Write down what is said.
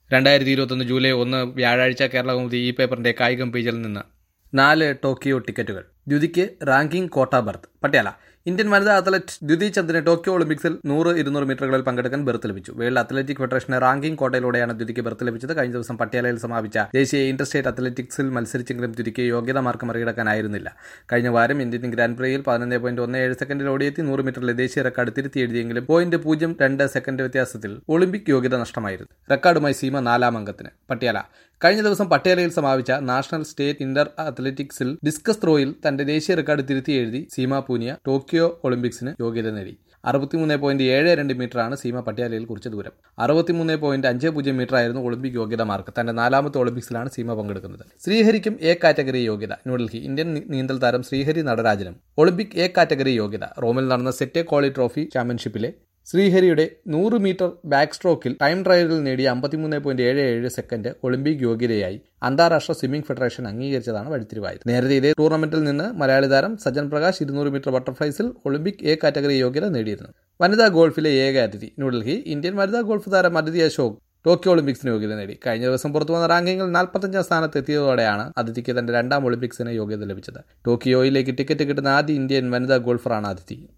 രണ്ടായിരത്തി ഇരുപത്തൊന്ന് ജൂലൈ ഒന്ന് വ്യാഴാഴ്ച കേരള കൗമുദി ഈ പേപ്പറിന്റെ കായികം പേജിൽ നിന്ന് നാല് ടോക്കിയോ ടിക്കറ്റുകൾ ദ്യുതിക്ക് ranking quota berth Patiala Indian വനിതാ അത്ലറ്റ് ദ്യുതി ചന്ദിന് ടോക്കിയോ ഒളിമ്പിക്സിൽ നൂറ് ഇരുന്നൂറ് മീറ്ററുകളിൽ പങ്കെടുക്കാൻ ബർത്ത് ലഭിച്ചു വേൾഡ് അത്ലറ്റിക് ഫെഡറേഷന് റാങ്കിംഗ് കോട്ടയിലൂടെയാണ് ദ്യുതിക്ക് ബർത്ത് ലഭിച്ചത് കഴിഞ്ഞ ദിവസം പട്യാലയിൽ സമാപിച്ച ദേശീയ ഇന്റർ സ്റ്റേറ്റ് അത്ലറ്റിക്സിൽ മത്സരിച്ചെങ്കിലും ദ്യുതിക്ക് യോഗ്യതാ മാർക്ക് മറികടക്കാനായിരുന്നില്ല കഴിഞ്ഞ വാരം ഇന്ത്യൻ ഗ്രാൻഡ് പ്രിയിൽ പതിനൊന്ന് പോയിന്റ് ഒന്ന് ഏഴ് സെക്കൻഡിൽ ഓടിയെത്തി നൂറ് മീറ്ററിലെ ദേശീയ റെക്കോർഡ് തിരുത്തി എഴുതിയെങ്കിലും പോയിന്റ് പൂജ്യം രണ്ട് സെക്കൻഡ് വ്യത്യാസത്തിൽ ഒളിമ്പിക് യോഗ്യത നഷ്ടമായിരുന്നു റെക്കോർഡുമായി സീമ നാലാം അംഗത്തിന് പട്യാല കഴിഞ്ഞ ദിവസം പട്യാലയിൽ സമാപിച്ച നാഷണൽ സ്റ്റേറ്റ് ഇന്റർ അത്ലറ്റിക്സിൽ ഡിസ്കസ് ത്രോയിൽ തന്റെ ദേശീയ റെക്കോർഡ് തിരുത്തി എഴുതി സീമ പൂനിയ ടോക്കിയോ ഒളിമ്പിക്സിന് യോഗ്യത നേടി അറുപത്തിമൂന്ന് പോയിന്റ് ഏഴ് രണ്ട് മീറ്ററാണ് സീമ പട്യാലയിൽ കുറിച്ച ദൂരം അറുപത്തിമൂന്ന് പോയിന്റ് അഞ്ച് പൂജ്യം മീറ്റർ ആയിരുന്നു ഒളിമ്പിക് യോഗ്യത മാർക്ക് തന്റെ നാലാമത്തെ ഒളിമ്പിക്സിലാണ് സീമ പങ്കെടുക്കുന്നത് ശ്രീഹരിക്കും എ കാറ്റഗറി യോഗ്യത ന്യൂഡൽഹി ഇന്ത്യൻ നീന്തൽ താരം ശ്രീഹരി നടരാജനും ഒളിമ്പിക് എ കാറ്റഗറി യോഗ്യത റോമിൽ നടന്ന സെറ്റെ കോളി ട്രോഫി ചാമ്പ്യൻഷിപ്പിലെ ശ്രീഹരിയുടെ നൂറ് മീറ്റർ ബാക്ക് സ്ട്രോക്കിൽ ടൈം ട്രയലിൽ നേടിയ അമ്പത്തിമൂന്ന് പോയിന്റ് ഏഴ് ഏഴ് സെക്കൻഡ് ഒളിമ്പിക് യോഗ്യതയായി അന്താരാഷ്ട്ര സ്വിമ്മിംഗ് ഫെഡറേഷൻ അംഗീകരിച്ചതാണ് വഴിത്തിരിവായത് നേരത്തെ ഇതേ ടൂർണമെന്റിൽ നിന്ന് മലയാളി താരം സജ്ജൻ പ്രകാശ് ഇരുന്നൂറ് മീറ്റർ ബട്ടർഫ്ലൈസിൽ ഒളിമ്പിക് എ കാറ്റഗറി യോഗ്യത നേടിയിരുന്നു വനിതാ ഗോൾഫിലെ ഏക അതിഥി ന്യൂഡൽഹി ഇന്ത്യൻ വനിതാ ഗോൾഫ് താരം അതിഥി അശോക് ടോക്കിയോ ഒളിമ്പിക്സിന് യോഗ്യത നേടി കഴിഞ്ഞ ദിവസം പുറത്തു വന്ന റാങ്കിങ്ങിൽ നാൽപ്പത്തഞ്ചാം സ്ഥാനത്ത് എത്തിയതോടെയാണ് അതിഥിക്ക് തന്റെ രണ്ടാം ഒളിമ്പിക്സിന് യോഗ്യത ലഭിച്ചത് ടോക്കിയോയിലേക്ക് ടിക്കറ്റ് കിട്ടുന്ന ആദ്യ ഇന്ത്യൻ വനിതാ ഗോൾഫറാണ് അതിഥി